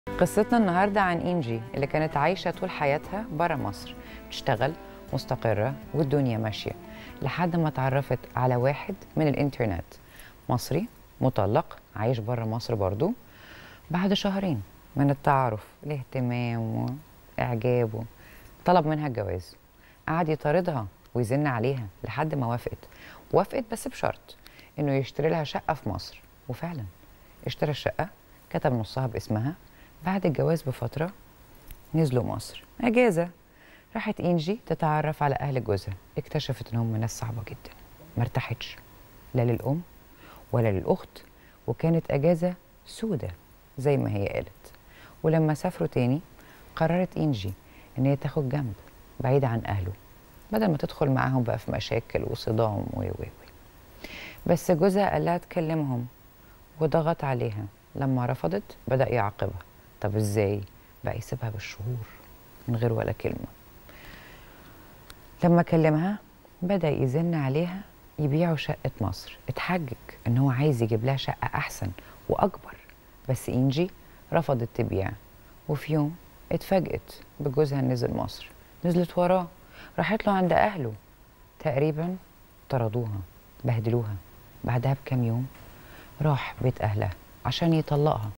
قصتنا النهاردة عن إنجي اللي كانت عايشة طول حياتها برا مصر بتشتغل مستقرة والدنيا ماشية لحد ما اتعرفت على واحد من الإنترنت مصري مطلق عايش برا مصر برضو بعد شهرين من التعارف الاهتمام وإعجابه طلب منها الجواز قعد يطاردها ويزن عليها لحد ما وافقت وافقت بس بشرط انه يشتري لها شقه في مصر وفعلا اشترى الشقه كتب نصها باسمها بعد الجواز بفتره نزلوا مصر اجازه راحت انجي تتعرف على اهل جوزها اكتشفت ان هم ناس صعبه جدا ما ارتاحتش لا للام ولا للاخت وكانت اجازه سودة زي ما هي قالت ولما سافروا تاني قررت انجي ان هي تاخد جنب بعيد عن اهله بدل ما تدخل معاهم بقى في مشاكل وصدام و و و بس جوزها قال لها تكلمهم وضغط عليها لما رفضت بدأ يعاقبها طب ازاي بقى يسيبها بالشهور من غير ولا كلمة لما كلمها بدأ يزن عليها يبيعوا شقة مصر اتحجج ان هو عايز يجيب لها شقة احسن واكبر بس انجي رفضت تبيع وفي يوم اتفاجئت بجوزها نزل مصر نزلت وراه راحت له عند اهله تقريبا طردوها بهدلوها بعدها بكام يوم راح بيت اهلها عشان يطلقها